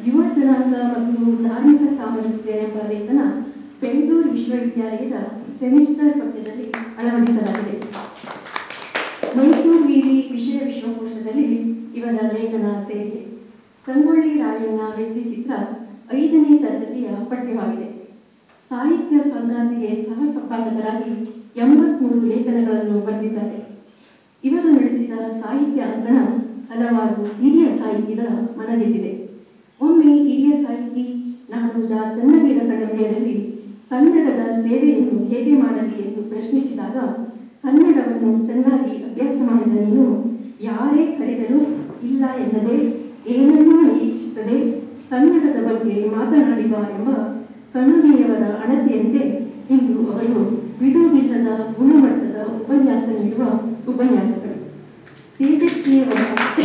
ಯುವ ಜನಾಂಗ ಮತ್ತು ಧಾರ್ಮಿಕ ಸಾಮರಸ್ಯ ಎಂಬ ಲೇಖನ ಬೆಂಗಳೂರು ವಿಶ್ವವಿದ್ಯಾಲಯದ ಸೆಮಿಸ್ಟರ್ ಪಠ್ಯದಲ್ಲಿ ಅಳವಡಿಸಲಾಗಿದೆ ಮೈಸೂರು ವಿವಿ ವಿಷಯ ವಿಶ್ವಕೋಶದಲ್ಲಿ ಇವರ ಲೇಖನ ಸೇರಿದೆ ಸಂಗೊಳ್ಳಿ ರಾಯಣ್ಣ ವ್ಯಕ್ತಿಚಿತ್ರ ಐದನೇ ತರಗತಿಯ ಪಠ್ಯವಾಗಿದೆ ಸಾಹಿತ್ಯ ಸಂಗಾತಿಗೆ ಸಹ ಸಂಪಾದಕರಾಗಿ ಎಂಬತ್ಮೂರು ಲೇಖನಗಳನ್ನು ಬರೆದಿದ್ದಾರೆ ಇವರು ನಡೆಸಿದ ಸಾಹಿತ್ಯ ಅಂಕಣ ಹಲವಾರು ಹಿರಿಯ ಸಾಹಿತಿಗಳ ಮನಗೆದ್ದಿದೆ ಒಮ್ಮೆ ಹಿರಿಯ ಸಾಹಿತಿ ನಾಡೋಜ ಚನ್ನವೀರ ಕಡಂಬಿಯರಲ್ಲಿ ಕನ್ನಡದ ಸೇವೆಯನ್ನು ಹೇಗೆ ಮಾಡಲಿ ಎಂದು ಪ್ರಶ್ನಿಸಿದಾಗ ಕನ್ನಡವನ್ನು ಚೆನ್ನಾಗಿ ಅಭ್ಯಾಸ ಮಾಡಿದ ನೀನು ಯಾರೇ ಕರೆದರೂ ಇಲ್ಲ ಎನ್ನದೆ ಏನನ್ನೂ ನಿರೀಕ್ಷಿಸದೆ ಕನ್ನಡದ ಬಗ್ಗೆ ಮಾತನಾಡಿದ ಎಂಬ ಕಣ್ಣುನಿಯವರ ಅಣತೆಯಂತೆ ಇಂದು ಅವರು ಬಿಡುವಿಲ್ಲದ ಗುಣಮಟ್ಟದ ಉಪನ್ಯಾಸ ನೀಡುವ ಉಪನ್ಯಾಸಕರು ತೇಜಸ್ವಿಯವರ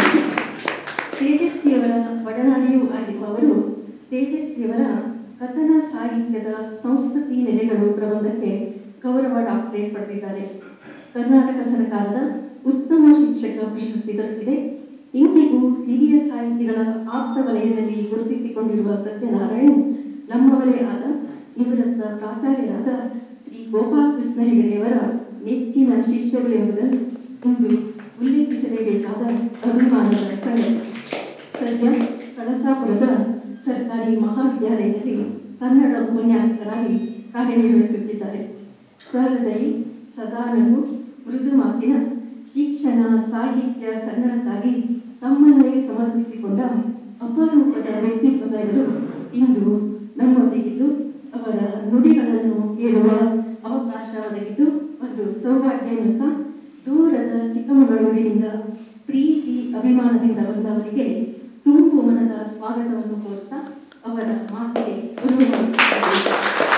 ತೇಜಸ್ವಿಯವರ ಒಡನಾಡಿಯೂ ಆಗಿರುವ ಅವರು ತೇಜಸ್ವಿಯವರ ಕಥನ ಸಾಹಿತ್ಯದ ಸಂಸ್ಕೃತಿ ನೆಲೆಗಳು ಪ್ರಬಂಧಕ್ಕೆ ಗೌರವ ಡಾಕ್ಟರೇಟ್ ಪಡೆದಿದ್ದಾರೆ ಕರ್ನಾಟಕ ಸರ್ಕಾರದ ಉತ್ತಮ ಶಿಕ್ಷಕ ಪ್ರಶಸ್ತಿ ದೊರಕಿದೆ ಇಂದಿಗೂ ಹಿರಿಯ ಸಾಹಿತಿಗಳ ಆಪ್ತ ವಲಯದಲ್ಲಿ ಗುರುತಿಸಿಕೊಂಡಿರುವ ಸತ್ಯನಾರಾಯಣ್ ನಮ್ಮವರೇ ಆದ ನಿವೃತ್ತ ಪ್ರಾಚಾರ್ಯರಾದ ಶ್ರೀ ಗೋಪಾಲಕೃಷ್ಣ ಹೆಗಡೆಯವರ ನೆಚ್ಚಿನ ಶಿಷ್ಯರು ಎಂಬುದನ್ನು ಇಂದು ಉಲ್ಲೇಖಿಸಲೇಬೇಕಾದ ಅಭಿಮಾನದ ಸಂಗತಿ ಸದ್ಯ ಕಳಸಾಪುರದ ಸರ್ಕಾರಿ ಮಹಾವಿದ್ಯಾಲಯದಲ್ಲಿ ಕನ್ನಡ ಉಪನ್ಯಾಸಕರಾಗಿ ಕಾರ್ಯನಿರ್ವಹಿಸುತ್ತಿದ್ದಾರೆ ಸಹೃದಯಿ ಸದಾನವು ಮೃದು ಮಾತಿನ ಶಿಕ್ಷಣ ಸಾಹಿತ್ಯ ಕನ್ನಡಕ್ಕಾಗಿ ತಮ್ಮನ್ನೇ ಸಮರ್ಪಿಸಿಕೊಂಡ ಅಪರೂಪದ ವ್ಯಕ್ತಿತ್ವದ ಇವರು ಇಂದು ನಮ್ಮೊಂದಿಗಿದ್ದು ಅವರ ನುಡಿಗಳನ್ನು ಕೇಳುವ ಅವಕಾಶ ಒದಗಿದ್ದು ಒಂದು ಸೌಭಾಗ್ಯ ಎನ್ನುತ್ತಾ ದೂರದ ಚಿಕ್ಕಮಗಳೂರಿನಿಂದ ಪ್ರೀತಿ ಅಭಿಮಾನದಿಂದ ಬಂದವರಿಗೆ ತುಂಬು ಮನದ ಸ್ವಾಗತವನ್ನು ಕೋರುತ್ತಾ ಅವರ ಮಾತಿಗೆ ಅನುಭವಿಸುತ್ತಾರೆ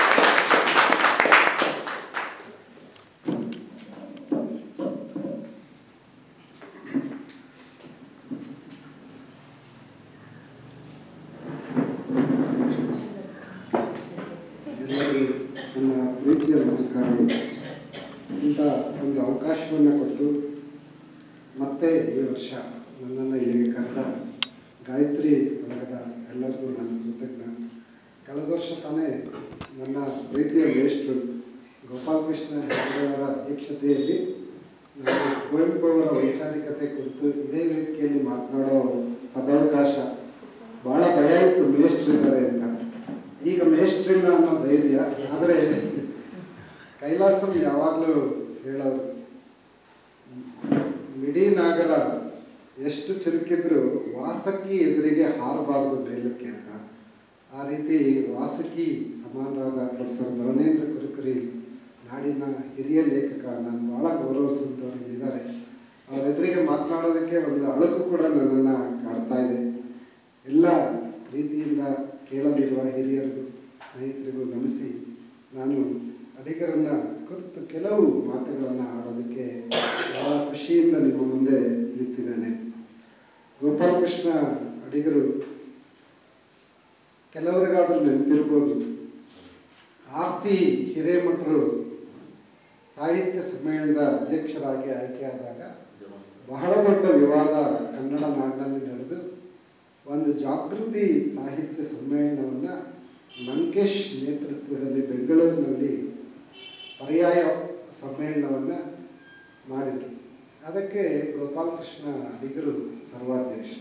ಎಲ್ಲರಿಗೂ ನನ್ನ ಪ್ರೀತಿಯ ನಮಸ್ಕಾರಗಳು ಇಂಥ ಒಂದು ಅವಕಾಶವನ್ನು ಕೊಟ್ಟು ಮತ್ತೆ ಈ ವರ್ಷ ನನ್ನನ್ನು ಇಲ್ಲಿಗೆ ಕರೆದ ಗಾಯತ್ರಿ ಬಳಗದ ಎಲ್ಲರಿಗೂ ನನ್ನ ಕೃತಜ್ಞ ಕಳೆದ ವರ್ಷ ತಾನೇ ನನ್ನ ಪ್ರೀತಿಯ ಮೇಷ್ಟ್ರು ಗೋಪಾಲಕೃಷ್ಣ ಹೆಗಡೆಯವರ ಅಧ್ಯಕ್ಷತೆಯಲ್ಲಿ ನಾನು ಕುವೆಂಪು ಅವರ ವೈಚಾರಿಕತೆ ಕುರಿತು ಇದೇ ವೇದಿಕೆಯಲ್ಲಿ ಮಾತನಾಡೋ ಸದಾವಕಾಶ ಭಾಳ ಭಯ ಇತ್ತು ಮೇಷ್ಟ್ರಿದ್ದಾರೆ ಅಂತ ಈಗ ಮೇಷ್ಟ್ರಿಲ್ಲ ಅನ್ನೋ ಧೈರ್ಯ ಆದರೆ ಕೈಲಾಸಂ ಯಾವಾಗಲೂ ಹೇಳೋರು ಮಿಡಿ ನಾಗರ ಎಷ್ಟು ಚುರುಕಿದ್ರು ವಾಸಕ್ಕಿ ಎದುರಿಗೆ ಹಾರಬಾರದು ಮೇಲಕ್ಕೆ ಅಂತ ಆ ರೀತಿ ವಾಸಕಿ ಸಮಾನರಾದ ಪ್ರೊಫೆಸರ್ ಧರಣೇಂದ್ರ ಕುರುಕುರಿ ನಾಡಿನ ಹಿರಿಯ ಲೇಖಕ ನಾನು ಭಾಳ ಗೌರವಿಸಿದವರು ಇದ್ದಾರೆ ಅವ್ರ ಎದುರಿಗೆ ಮಾತನಾಡೋದಕ್ಕೆ ಒಂದು ಅಳಕು ಕೂಡ ನನ್ನನ್ನು ಕಾಡ್ತಾ ಇದೆ ಎಲ್ಲ ಪ್ರೀತಿಯಿಂದ ಕೇಳಲಿರುವ ಹಿರಿಯರಿಗೂ ಸ್ನೇಹಿತರಿಗೂ ನಮಿಸಿ ನಾನು ಅಡಿಗರನ್ನ ಕುರಿತು ಕೆಲವು ಮಾತುಗಳನ್ನು ಆಡೋದಕ್ಕೆ ಬಹಳ ಖುಷಿಯಿಂದ ನಿಮ್ಮ ಮುಂದೆ ನಿಂತಿದ್ದೇನೆ ಗೋಪಾಲಕೃಷ್ಣ ಅಡಿಗರು ಕೆಲವರಿಗಾದ್ರೂ ನೆನಪಿರ್ಬೋದು ಆರ್ ಸಿ ಹಿರೇಮಠರು ಸಾಹಿತ್ಯ ಸಮ್ಮೇಳನದ ಅಧ್ಯಕ್ಷರಾಗಿ ಆಯ್ಕೆಯಾದಾಗ ಬಹಳ ದೊಡ್ಡ ವಿವಾದ ಕನ್ನಡ ನಾಡಿನಲ್ಲಿ ನಡೆದು ಒಂದು ಜಾಗೃತಿ ಸಾಹಿತ್ಯ ಸಮ್ಮೇಳನವನ್ನು ಲಂಕೇಶ್ ನೇತೃತ್ವದಲ್ಲಿ ಬೆಂಗಳೂರಿನಲ್ಲಿ ಪರ್ಯಾಯ ಸಮ್ಮೇಳನವನ್ನು ಮಾಡಿದರು ಅದಕ್ಕೆ ಗೋಪಾಲಕೃಷ್ಣ ಅಡಿಗರು ಸರ್ವಾಧ್ಯಕ್ಷ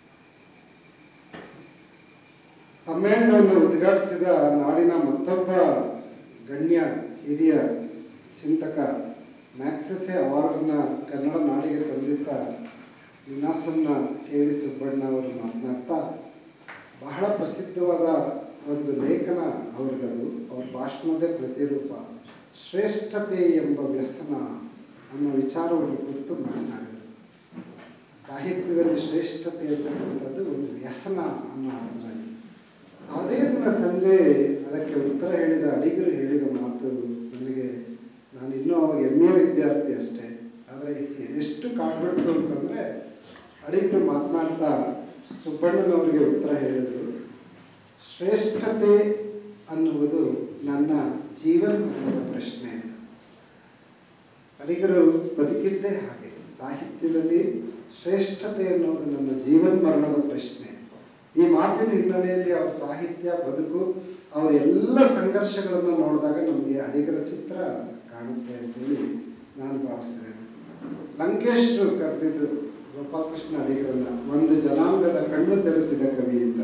ಸಮ್ಮೇಳನವನ್ನು ಉದ್ಘಾಟಿಸಿದ ನಾಡಿನ ಮತ್ತೊಬ್ಬ ಗಣ್ಯ ಹಿರಿಯ ಚಿಂತಕ ಮ್ಯಾಕ್ಸೆಸೆ ಅವಾರ್ಡನ್ನ ಕನ್ನಡ ನಾಡಿಗೆ ತಂದಿದ್ದ ನಿನಾಸನ್ನ ಕೆ ವಿ ಸುಬ್ಬಣ್ಣ ಅವರು ಮಾತನಾಡ್ತಾ ಬಹಳ ಪ್ರಸಿದ್ಧವಾದ ಒಂದು ಲೇಖನ ಅವ್ರಿಗದು ಅವ್ರ ಭಾಷಣದೇ ಪ್ರತಿರೂಪ ಶ್ರೇಷ್ಠತೆ ಎಂಬ ವ್ಯಸನ ಅನ್ನೋ ವಿಚಾರವನ್ನು ಕುರಿತು ಮಾತನಾಡಿದರು ಸಾಹಿತ್ಯದಲ್ಲಿ ಶ್ರೇಷ್ಠತೆ ಅಂತಕ್ಕಂಥದ್ದು ಒಂದು ವ್ಯಸನ ಅನ್ನೋ ಅರ್ಥದಲ್ಲಿ ಅದೇ ದಿನ ಸಂಜೆ ಅದಕ್ಕೆ ಉತ್ತರ ಹೇಳಿದ ಅಡಿಗರು ಹೇಳಿದ ಮಾತು ನನಗೆ ನಾನು ಇನ್ನೂ ಅವಾಗ ಎಮ್ ಎ ವಿದ್ಯಾರ್ಥಿ ಅಷ್ಟೇ ಆದರೆ ಎಷ್ಟು ಕಾಡ್ಬಿಡ್ತು ಅಂತಂದರೆ ಅಡಿಗರು ಮಾತನಾಡ್ತಾ ಸುಬ್ಬಣ್ಣನವರಿಗೆ ಉತ್ತರ ಹೇಳಿದರು ಶ್ರೇಷ್ಠತೆ ಅನ್ನುವುದು ನನ್ನ ಜೀವನದ ಪ್ರಶ್ನೆ ಅಂತ ಅಡಿಗರು ಬದುಕಿದ್ದೇ ಹಾಗೆ ಸಾಹಿತ್ಯದಲ್ಲಿ ಶ್ರೇಷ್ಠತೆ ಅನ್ನೋದು ನನ್ನ ಜೀವನ ಮರಣದ ಪ್ರಶ್ನೆ ಈ ಮಾತಿನ ಹಿನ್ನೆಲೆಯಲ್ಲಿ ಅವ್ರ ಸಾಹಿತ್ಯ ಬದುಕು ಅವರ ಎಲ್ಲ ಸಂಘರ್ಷಗಳನ್ನು ನೋಡಿದಾಗ ನಮಗೆ ಅಡಿಗರ ಚಿತ್ರ ಕಾಣುತ್ತೆ ಅಂತೇಳಿ ನಾನು ಭಾವಿಸ್ತೇನೆ ಲಂಕೇಶ್ರು ಕರೆದಿದ್ದು ಗೋಪಾಲಕೃಷ್ಣ ಅಡಿಗರನ್ನ ಒಂದು ಜನಾಂಗದ ಕಣ್ಣು ತೆರೆಸಿದ ಕವಿ ಅಂತ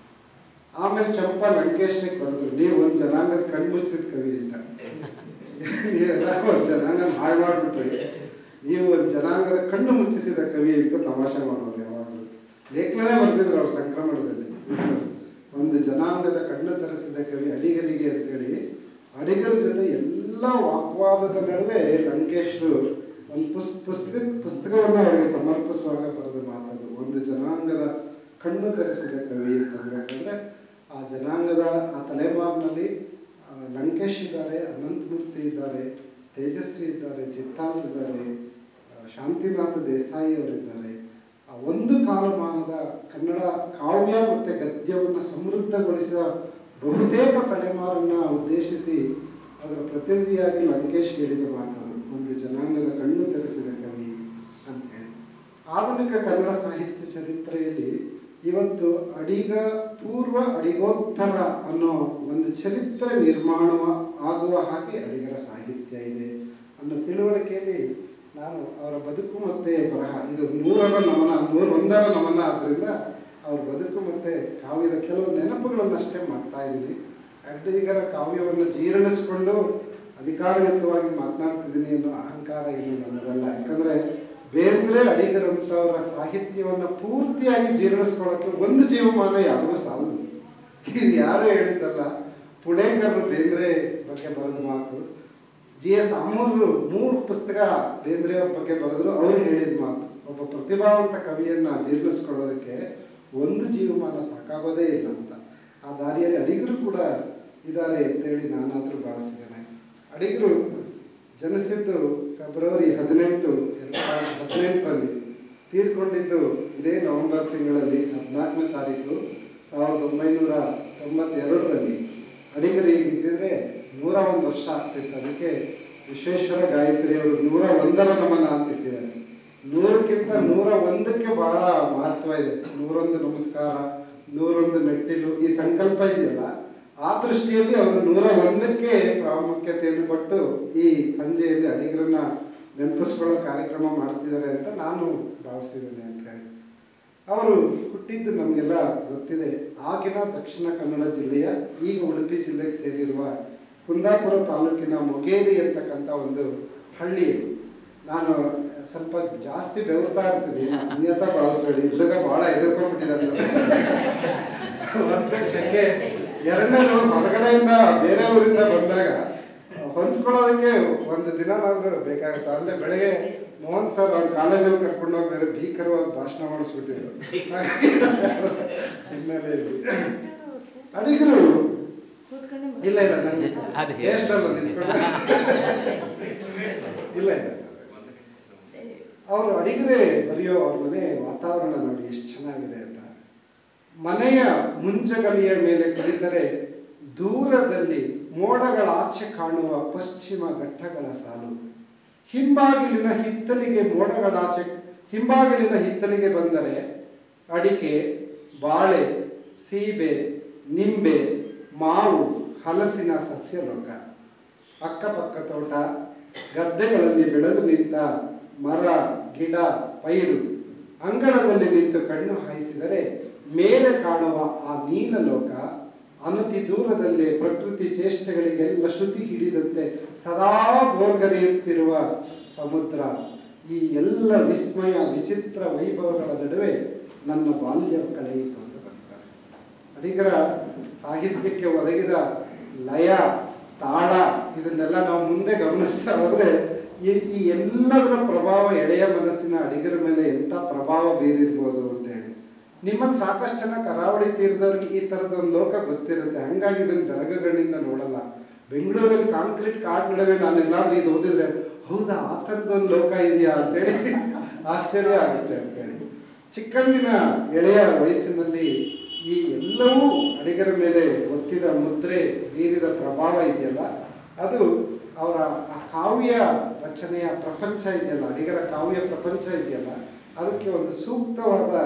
ಆಮೇಲೆ ಚಂಪಾ ಲಂಕೇಶ್ರಿಗೆ ಬರೆದ್ರು ನೀವು ಒಂದು ಜನಾಂಗದ ಕಣ್ಣು ಮುಚ್ಚಿದ ಕವಿ ಅಂತ ನೀವೆಲ್ಲ ಒಂದು ಜನಾಂಗ ಹಾಳು ಮಾಡ್ಬಿಟ್ರಿ ನೀವು ಒಂದು ಜನಾಂಗದ ಕಣ್ಣು ಮುಚ್ಚಿಸಿದ ಕವಿ ಅಂತ ತಮಾಷೆ ಮಾಡೋರು ಯಾವಾಗಲೂ ಲೇಖನೇ ಬರ್ತಿದ್ರು ಅವ್ರ ಸಂಕ್ರಮಣದಲ್ಲಿ ಒಂದು ಜನಾಂಗದ ಕಣ್ಣು ತರಿಸಿದ ಕವಿ ಅಡಿಗರಿಗೆ ಅಂತೇಳಿ ಅಡಿಗರ ಜೊತೆ ಎಲ್ಲ ವಾಗ್ವಾದದ ನಡುವೆ ಲಂಕೇಶ್ರು ಒಂದು ಪುಸ್ ಪುಸ್ತಕ ಪುಸ್ತಕವನ್ನು ಅವರಿಗೆ ಸಮರ್ಪಿಸುವಾಗ ಬರೆದ ಮಾತದು ಒಂದು ಜನಾಂಗದ ಕಣ್ಣು ತೆರೆಸಿದ ಕವಿ ಅಂತ ಅನ್ಬೇಕಂದ್ರೆ ಆ ಜನಾಂಗದ ಆ ತಲೆಮಾರಿನಲ್ಲಿ ಆ, ಲಂಕೇಶ್ ಇದ್ದಾರೆ ಅನಂತಮೂರ್ತಿ ಇದ್ದಾರೆ ತೇಜಸ್ವಿ ಇದ್ದಾರೆ ಚಿತ್ತಾಲ್ ಇದ್ದಾರೆ ಆ, ಶಾಂತಿನಾಥ ದೇಸಾಯಿ ಅವರಿದ್ದಾರೆ ಆ ಒಂದು ಕಾಲಮಾನದ ಕನ್ನಡ ಕಾವ್ಯ ಮತ್ತು ಗದ್ಯವನ್ನು ಸಮೃದ್ಧಗೊಳಿಸಿದ ಬಹುತೇಕ ತಲೆಮಾರನ್ನ ಉದ್ದೇಶಿಸಿ ಅದರ ಪ್ರತಿನಿಧಿಯಾಗಿ ಲಂಕೇಶ್ ಹೇಳಿದ ಮಾತದು ಒಂದು ಜನಾಂಗದ ಕಣ್ಣು ತೆರೆಸಿದ ಕವಿ ಅಂತ ಹೇಳಿ ಆಧುನಿಕ ಕನ್ನಡ ಸಾಹಿತ್ಯ ಚರಿತ್ರೆಯಲ್ಲಿ ಇವತ್ತು ಅಡಿಗ ಪೂರ್ವ ಅಡಿಗೋತ್ತರ ಅನ್ನೋ ಒಂದು ಚರಿತ್ರೆ ನಿರ್ಮಾಣ ಆಗುವ ಹಾಗೆ ಅಡಿಗರ ಸಾಹಿತ್ಯ ಇದೆ ಅನ್ನೋ ತಿಳುವಳಿಕೆಯಲ್ಲಿ ನಾನು ಅವರ ಬದುಕು ಮತ್ತೆ ಬರಹ ಇದು ನೂರರ ನಮನ ನೂರ ಒಂದರ ನಮನ ಆದ್ದರಿಂದ ಅವ್ರ ಬದುಕು ಮತ್ತೆ ಕಾವ್ಯದ ಕೆಲವು ನೆನಪುಗಳನ್ನಷ್ಟೇ ಮಾಡ್ತಾ ಇದ್ದೀನಿ ಅಡಿಗರ ಕಾವ್ಯವನ್ನು ಜೀರ್ಣಿಸ್ಕೊಂಡು ಅಧಿಕಾರಯುತವಾಗಿ ಮಾತನಾಡ್ತಿದ್ದೀನಿ ಅನ್ನೋ ಅಹಂಕಾರ ಏನು ನನ್ನದಲ್ಲ ಯಾಕಂದ್ರೆ ಬೇಂದ್ರೆ ಅಡಿಗರಂಥವರ ಸಾಹಿತ್ಯವನ್ನು ಪೂರ್ತಿಯಾಗಿ ಜೀರ್ಣಿಸ್ಕೊಳ್ಳೋಕೆ ಒಂದು ಜೀವಮಾನ ಯಾರಿಗೂ ಸಾಲದು ಇದು ಯಾರು ಹೇಳಿದ್ದಲ್ಲ ಪುಣೇಕರ್ ಬೇಂದ್ರೆ ಬಗ್ಗೆ ಬರೆದ ಮಾತು ಜಿ ಎಸ್ ಅಮೂರು ಮೂರು ಪುಸ್ತಕ ಬೇಂದ್ರೆ ಅವ್ರ ಬಗ್ಗೆ ಬರೆದ್ರು ಅವ್ರು ಹೇಳಿದ ಮಾತು ಒಬ್ಬ ಪ್ರತಿಭಾವಂತ ಕವಿಯನ್ನ ಜೀರ್ಣಿಸ್ಕೊಳ್ಳೋದಕ್ಕೆ ಒಂದು ಜೀವಮಾನ ಸಾಕಾಗೋದೇ ಇಲ್ಲ ಅಂತ ಆ ದಾರಿಯಲ್ಲಿ ಅಡಿಗರು ಕೂಡ ಇದ್ದಾರೆ ಅಂತೇಳಿ ನಾನಾದರೂ ಭಾವಿಸಿದ್ದೇನೆ ಅಡಿಗರು ಜನಿಸಿದ್ದು ಫೆಬ್ರವರಿ ಹದಿನೆಂಟು ಎರಡು ಸಾವಿರದ ಹದಿನೆಂಟರಲ್ಲಿ ತೀರ್ಕೊಂಡಿದ್ದು ಇದೇ ನವೆಂಬರ್ ತಿಂಗಳಲ್ಲಿ ಹದಿನಾಲ್ಕನೇ ತಾರೀಕು ಸಾವಿರದ ಒಂಬೈನೂರ ತೊಂಬತ್ತೆರಡರಲ್ಲಿ ಅಡಿಗರು ಹೀಗಿದ್ದಿದ್ರೆ ನೂರ ಒಂದು ವರ್ಷ ಆಗ್ತಿತ್ತು ಅದಕ್ಕೆ ವಿಶ್ವೇಶ್ವರ ಗಾಯತ್ರಿ ಅವರು ನೂರ ಒಂದರ ನಮನ ಅಂತ ಇಟ್ಟಿದ್ದಾರೆ ನೂರಕ್ಕಿಂತ ನೂರ ಒಂದಕ್ಕೆ ಬಹಳ ಮಹತ್ವ ಇದೆ ನೂರೊಂದು ನಮಸ್ಕಾರ ನೂರೊಂದು ಮೆಟ್ಟಿಲು ಈ ಸಂಕಲ್ಪ ಇದೆಯಲ್ಲ ಆ ದೃಷ್ಟಿಯಲ್ಲಿ ಅವರು ನೂರ ಒಂದಕ್ಕೆ ಪ್ರಾಮುಖ್ಯತೆಯನ್ನು ಕೊಟ್ಟು ಈ ಸಂಜೆಯಲ್ಲಿ ಅಡಿಗರನ್ನ ನೆನಪಿಸ್ಕೊಳ್ಳೋ ಕಾರ್ಯಕ್ರಮ ಮಾಡ್ತಿದ್ದಾರೆ ಅಂತ ನಾನು ಭಾವಿಸಿದ್ದೇನೆ ಅಂತ ಹೇಳಿ ಅವರು ಹುಟ್ಟಿದ್ದು ನಮಗೆಲ್ಲ ಗೊತ್ತಿದೆ ಆಗಿನ ದಕ್ಷಿಣ ಕನ್ನಡ ಜಿಲ್ಲೆಯ ಈಗ ಉಡುಪಿ ಜಿಲ್ಲೆಗೆ ಸೇರಿರುವ ಕುಂದಾಪುರ ತಾಲೂಕಿನ ಮೊಗೇರಿ ಅಂತಕ್ಕಂಥ ಒಂದು ಹಳ್ಳಿ ಇದು. ನಾನು ಸ್ವಲ್ಪ ಜಾಸ್ತಿ ಬೆವರ್ತಾ ಇರ್ತೀನಿ ಅನ್ಯತಾ ಭಾವಿಸ್ಬೇಡಿ ಹುಡುಗ ಬಹಳ ಎದುರ್ಕೊಂಡ್ಬಿಟ್ಟಿದ್ದಾರೆ ಒಂದು ಶೆಕೆ ಎರಡನೇದು ಹೊರಗಡೆಯಿಂದ ಬೇರೆ ಊರಿಂದ ಬಂದಾಗ ಹೊಂದ್ಕೊಳ್ಳೋದಕ್ಕೆ ಒಂದು ದಿನನಾದ್ರೂ ಬೇಕಾಗುತ್ತೆ ಅಲ್ಲದೆ ಬೆಳಗ್ಗೆ ಮೋಹನ್ ಸರ್ ಅವ್ರ ಕಾಲೇಜಲ್ಲಿ ಕರ್ಕೊಂಡೋಗಿ ಬೇರೆ ಭೀಕರವಾದ ಭಾಷಣ ಮಾಡಿಸ್ಬಿಟ್ಟಿದ್ರು ಹಿನ್ನೆಲೆಯಲ್ಲಿ ಅಡಿಗರು ಇಲ್ಲ ಇಲ್ಲ ನನಗೆ ಅದು ಹೇಳಿ. ಎಷ್ಟಲ್ಲ ನಿಂತ್ಕೊಂಡು ಇಲ್ಲ ಇಲ್ಲ ಸರ್ ಅವರು ಅಡಿಗರೆ ಬರೆಯೋ ಅವ್ರ ಮನೆ ವಾತಾವರಣ ನೋಡಿ ಎಷ್ಟು ಚೆನ್ನಾಗಿದೆ ಅಂತ ಮನೆಯ ಮುಂಜಗಲಿಯ ಮೇಲೆ ಕುಳಿತರೆ ದೂರದಲ್ಲಿ ಮೋಡಗಳ ಆಚೆ ಕಾಣುವ ಪಶ್ಚಿಮ ಘಟ್ಟಗಳ ಸಾಲು ಹಿಂಬಾಗಿಲಿನ ಹಿತ್ತಲಿಗೆ ಮೋಡಗಳಾಚೆ ಹಿಂಬಾಗಿಲಿನ ಹಿತ್ತಲಿಗೆ ಬಂದರೆ ಅಡಿಕೆ ಬಾಳೆ ಸೀಬೆ ನಿಂಬೆ ಮಾವು ಹಲಸಿನ ಸಸ್ಯಲೋಕ ಅಕ್ಕಪಕ್ಕ ತೋಟ ಗದ್ದೆಗಳಲ್ಲಿ ಬೆಳೆದು ನಿಂತ ಮರ ಗಿಡ ಪೈರು ಅಂಗಳದಲ್ಲಿ ನಿಂತು ಕಣ್ಣು ಹಾಯಿಸಿದರೆ ಮೇಲೆ ಕಾಣುವ ಆ ನೀಲಲೋಕ ಅನತಿ ದೂರದಲ್ಲಿ ಪ್ರಕೃತಿ ಚೇಷ್ಟೆಗಳಿಗೆಲ್ಲ ಶ್ರುತಿ ಹಿಡಿದಂತೆ ಸದಾ ಬೋರ್ಗರೆಯುತ್ತಿರುವ ಸಮುದ್ರ ಈ ಎಲ್ಲ ವಿಸ್ಮಯ ವಿಚಿತ್ರ ವೈಭವಗಳ ನಡುವೆ ನನ್ನ ಬಾಲ್ಯ ಕಳೆಯಿತು ಅಂತ ಬರ್ತಾರೆ ಅಡಿಗರ ಸಾಹಿತ್ಯಕ್ಕೆ ಒದಗಿದ ಲಯ ತಾಳ ಇದನ್ನೆಲ್ಲ ನಾವು ಮುಂದೆ ಗಮನಿಸ್ತಾ ಹೋದ್ರೆ ಈ ಈ ಎಲ್ಲದರ ಪ್ರಭಾವ ಎಳೆಯ ಮನಸ್ಸಿನ ಅಡಿಗರ ಮೇಲೆ ಎಂಥ ಪ್ರಭಾವ ಬೀರಿರ್ಬೋದು ಅಂತ ಹೇಳಿ ನಿಮ್ಮಲ್ಲಿ ಸಾಕಷ್ಟು ಜನ ಕರಾವಳಿ ತೀರದವ್ರಿಗೆ ಈ ಥರದ ಒಂದು ಲೋಕ ಗೊತ್ತಿರುತ್ತೆ ಹಂಗಾಗಿ ಇದನ್ನು ಬೆರಗಗಳಿಂದ ನೋಡಲ್ಲ ಬೆಂಗಳೂರಲ್ಲಿ ಕಾಂಕ್ರೀಟ್ ಕಾಡ್ ನಡುವೆ ನಾನು ಎಲ್ಲಾದ್ರೂ ಇದು ಓದಿದ್ರೆ ಹೌದಾ ಆ ಥರದೊಂದು ಲೋಕ ಇದೆಯಾ ಅಂತೇಳಿ ಆಶ್ಚರ್ಯ ಆಗುತ್ತೆ ಅಂತೇಳಿ ಚಿಕ್ಕಂದಿನ ಎಳೆಯ ವಯಸ್ಸಿನಲ್ಲಿ ಈ ಎಲ್ಲವೂ ಅಡಿಗರ ಮೇಲೆ ಒತ್ತಿದ ಮುದ್ರೆ ಬೀರಿದ ಪ್ರಭಾವ ಇದೆಯಲ್ಲ ಅದು ಅವರ ಆ ಕಾವ್ಯ ರಚನೆಯ ಪ್ರಪಂಚ ಇದೆಯಲ್ಲ ಅಡಿಗರ ಕಾವ್ಯ ಪ್ರಪಂಚ ಇದೆಯಲ್ಲ ಅದಕ್ಕೆ ಒಂದು ಸೂಕ್ತವಾದ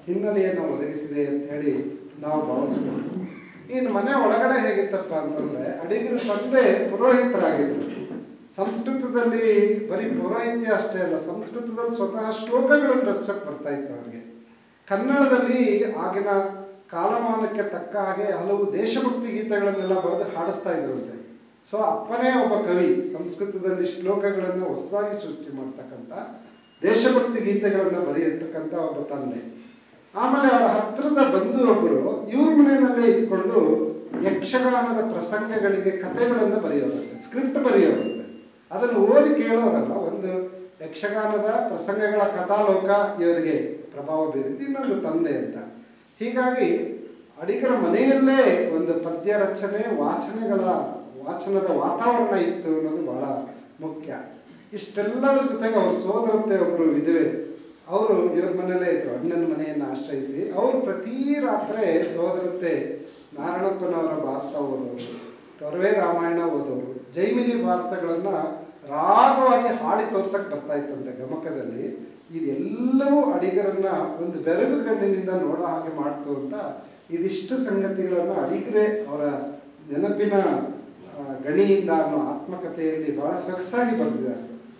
ಹಿನ್ನೆಲೆಯನ್ನು ಒದಗಿಸಿದೆ ಅಂತ ಹೇಳಿ ನಾವು ಭಾವಿಸ್ಬೋದು ಇನ್ನು ಮನೆ ಒಳಗಡೆ ಹೇಗಿತ್ತಪ್ಪ ಅಂತಂದ್ರೆ ಅಡಿಗರ ತಂದೆ ಪುರೋಹಿತರಾಗಿದ್ರು ಸಂಸ್ಕೃತದಲ್ಲಿ ಬರೀ ಪೌರಾಹಿತ್ಯ ಅಷ್ಟೇ ಅಲ್ಲ ಸಂಸ್ಕೃತದಲ್ಲಿ ಸ್ವತಃ ಶ್ಲೋಕಗಳನ್ನು ರಚಿಸಕ್ಕೆ ಬರ್ತಾ ಇತ್ತು ಅವ್ರಿಗೆ ಕನ್ನಡದಲ್ಲಿ ಆಗಿನ ಕಾಲಮಾನಕ್ಕೆ ತಕ್ಕ ಹಾಗೆ ಹಲವು ದೇಶಭಕ್ತಿ ಗೀತೆಗಳನ್ನೆಲ್ಲ ಬರೆದು ಹಾಡಿಸ್ತಾ ಇದ್ರಂತೆ ಸೊ ಅಪ್ಪನೇ ಒಬ್ಬ ಕವಿ ಸಂಸ್ಕೃತದಲ್ಲಿ ಶ್ಲೋಕಗಳನ್ನು ಹೊಸದಾಗಿ ಸೃಷ್ಟಿ ಮಾಡ್ತಕ್ಕಂಥ ದೇಶಭಕ್ತಿ ಗೀತೆಗಳನ್ನು ಬರೆಯತಕ್ಕಂಥ ಒಬ್ಬ ತಂದೆ ಆಮೇಲೆ ಅವರ ಹತ್ತಿರದ ಬಂಧು ಒಬ್ಬರು ಇವ್ರ ಮನೆಯಲ್ಲೇ ಇದ್ಕೊಂಡು ಯಕ್ಷಗಾನದ ಪ್ರಸಂಗಗಳಿಗೆ ಕಥೆಗಳನ್ನು ಬರೆಯೋದಂತೆ ಸ್ಕ್ರಿಪ್ಟ್ ಬರೆಯೋದಂತೆ ಅದನ್ನು ಓದಿ ಕೇಳೋರಲ್ಲ ಒಂದು ಯಕ್ಷಗಾನದ ಪ್ರಸಂಗಗಳ ಕಥಾಲೋಕ ಇವರಿಗೆ ಪ್ರಭಾವ ಬೀರಿದ್ದು ಇನ್ನೊಂದು ತಂದೆ ಅಂತ ಹೀಗಾಗಿ ಅಡಿಗರ ಮನೆಯಲ್ಲೇ ಒಂದು ಪದ್ಯ ರಚನೆ ವಾಚನಗಳ ವಾಚನದ ವಾತಾವರಣ ಇತ್ತು ಅನ್ನೋದು ಬಹಳ ಮುಖ್ಯ ಇಷ್ಟೆಲ್ಲರ ಜೊತೆಗೆ ಅವ್ರ ಸೋದರತೆ ಒಬ್ಬರು ವಿಧವೆ ಅವರು ಇವ್ರ ಮನೆಯಲ್ಲೇ ಇದ್ರು ಅಣ್ಣನ ಮನೆಯನ್ನು ಆಶ್ರಯಿಸಿ ಅವರು ಪ್ರತಿ ರಾತ್ರಿ ಸೋದರತೆ ನಾರಾಯಣಪ್ಪನವರ ಭಾರತ ಓದೋರು ತೊರವೆ ರಾಮಾಯಣ ಓದೋರು ಜೈಮಿನಿ ಭಾರತಗಳನ್ನು ರಾಗವಾಗಿ ಹಾಡಿ ತೋರ್ಸಕ್ಕೆ ಬರ್ತಾ ಇತ್ತಂತೆ ಗಮಕದಲ್ಲಿ ಇದೆಲ್ಲವೂ ಅಡಿಗರನ್ನ ಒಂದು ಬೆರಗು ಕಣ್ಣಿನಿಂದ ನೋಡೋ ಹಾಗೆ ಮಾಡ್ತು ಅಂತ ಇದಿಷ್ಟು ಸಂಗತಿಗಳನ್ನು ಅಡಿಗರೇ ಅವರ ನೆನಪಿನ ಆ, ಗಣಿಯಿಂದ ಅನ್ನೋ ಆತ್ಮಕಥೆಯಲ್ಲಿ ಬಹಳ ಸೊಗಸಾಗಿ ಬರೆದಿದ್ದಾರೆ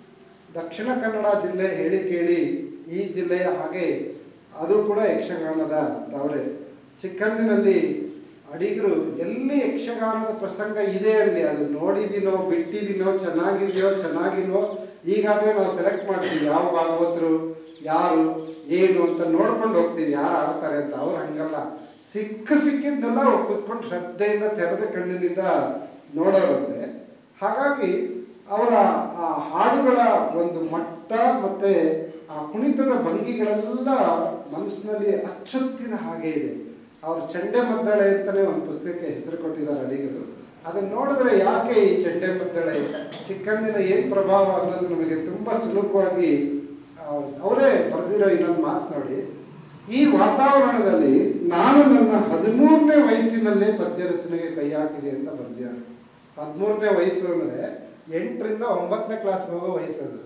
ದಕ್ಷಿಣ ಕನ್ನಡ ಜಿಲ್ಲೆ ಹೇಳಿ ಕೇಳಿ ಈ ಜಿಲ್ಲೆಯ ಹಾಗೆ ಅದು ಕೂಡ ಯಕ್ಷಗಾನದ ತವರೆ ಚಿಕ್ಕಂದಿನಲ್ಲಿ ಅಡಿಗರು ಎಲ್ಲಿ ಯಕ್ಷಗಾನದ ಪ್ರಸಂಗ ಇದೆ ಅಲ್ಲಿ ಅದು ನೋಡಿದಿನೋ ಬಿಟ್ಟಿದಿನೋ ಚೆನ್ನಾಗಿದೆಯೋ ಚೆನ್ನಾಗಿಲ್ವೋ ಈಗಾಗಲೇ ನಾವು ಸೆಲೆಕ್ಟ್ ಮಾಡ್ತೀವಿ ಯಾವ ಭಾಗವತರು ಯಾರು ಏನು ಅಂತ ನೋಡ್ಕೊಂಡು ಹೋಗ್ತೀವಿ ಯಾರು ಆಡ್ತಾರೆ ಅಂತ ಅವ್ರು ಹಂಗಲ್ಲ ಸಿಕ್ಕ ಸಿಕ್ಕಿದ್ದೆಲ್ಲ ಕೂತ್ಕೊಂಡು ಶ್ರದ್ಧೆಯಿಂದ ತೆರೆದ ಕಣ್ಣಿನಿಂದ ನೋಡೋರಂತೆ ಹಾಗಾಗಿ ಅವರ ಆ ಹಾಡುಗಳ ಒಂದು ಮಟ್ಟ ಮತ್ತೆ ಆ ಕುಣಿತದ ಭಂಗಿಗಳೆಲ್ಲ ಮನಸ್ಸಿನಲ್ಲಿ ಅಚ್ಚೊತ್ತಿದ ಹಾಗೆ ಇದೆ ಅವರು ಚಂಡೆ ಮದ್ದಳೆ ಅಂತಲೇ ಒಂದು ಪುಸ್ತಕಕ್ಕೆ ಹೆಸರು ಕೊಟ್ಟಿದ್ದಾರೆ ಅಡಿಗರು ಅದನ್ನ ನೋಡಿದ್ರೆ ಯಾಕೆ ಈ ಚಂಡೆ ಮದ್ದಳೆ ಚಿಕ್ಕಂದಿನ ಏನು ಪ್ರಭಾವ ಅನ್ನೋದು ನಮಗೆ ತುಂಬ ಸುಲಭವಾಗಿ ಅವ್ರು- ಅವರೇ ಬರೆದಿರೋ ಇನ್ನೊಂದು ಮಾತು ನೋಡಿ ಈ ವಾತಾವರಣದಲ್ಲಿ ನಾನು ನನ್ನ ಹದಿಮೂರನೇ ವಯಸ್ಸಿನಲ್ಲೇ ಪದ್ಯ ರಚನೆಗೆ ಕೈ ಹಾಕಿದೆ ಅಂತ ಬರೆದಿದ್ದಾರೆ ಹದಿಮೂರನೇ ವಯಸ್ಸು ಅಂದರೆ ಎಂಟರಿಂದ ಒಂಬತ್ತನೇ ಕ್ಲಾಸ್ಗೆ ಹೋಗೋ ವಯಸ್ಸದು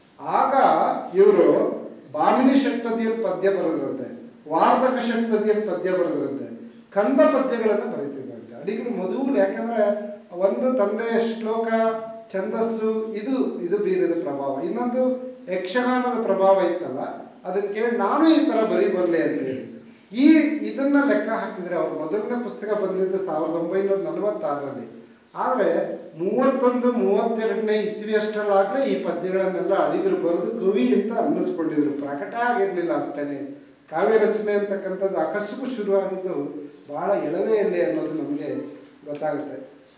ಆಗ ಇವರು ಬಾಮಿನಿ ಷಟ್ಪದಿಯಲ್ಲಿ ಪದ್ಯ ಬರೆದ್ರಂತೆ ವಾರ್ಧಕ ಷಟ್ಪದಿಯಲ್ಲಿ ಪದ್ಯ ಬರೆದ್ರಂತೆ ಕಂದ ಪದ್ಯಗಳನ್ನು ಬರೀತಿದ್ರಂತೆ ಅಡಿಗರು ಮೊದಲು ಯಾಕಂದ್ರೆ ಒಂದು ತಂದೆಯ ಶ್ಲೋಕ ಛಂದಸ್ಸು ಇದು ಇದು ಬೀರಿದ ಪ್ರಭಾವ ಇನ್ನೊಂದು ಯಕ್ಷಗಾನದ ಪ್ರಭಾವ ಇತ್ತಲ್ಲ ಅದನ್ನ ಕೇಳಿ ನಾನು ಈ ಥರ ಬರೀ ಬರಲಿ ಅಂತ ಹೇಳಿ ಈ ಇದನ್ನ ಲೆಕ್ಕ ಹಾಕಿದ್ರೆ ಅವ್ರ ಮೊದಲನೇ ಪುಸ್ತಕ ಬಂದಿದ್ದು ಸಾವಿರದ ಒಂಬೈನೂರ ನಲವತ್ತಾರರಲ್ಲಿ ಆದರೆ ಮೂವತ್ತೊಂದು ಮೂವತ್ತೆರಡನೇ ಇಸ್ವಿಯಷ್ಟರಲ್ಲಾಗಲೇ ಈ ಪದ್ಯಗಳನ್ನೆಲ್ಲ ಅಡಿಗರು ಬರೆದು ಕವಿ ಅಂತ ಅನ್ನಿಸ್ಕೊಂಡಿದ್ರು ಪ್ರಕಟ ಆಗಿರಲಿಲ್ಲ ಅಷ್ಟೇ ಕಾವ್ಯ ರಚನೆ ಅಂತಕ್ಕಂಥದ್ದು ಅಕಸ್ಮು ಶುರುವಾಗಿದ್ದು ಬಹಳ ಎಳವೆಯಲ್ಲಿ ಅನ್ನೋದು ನಮಗೆ ಗೊತ್ತಾಗುತ್ತೆ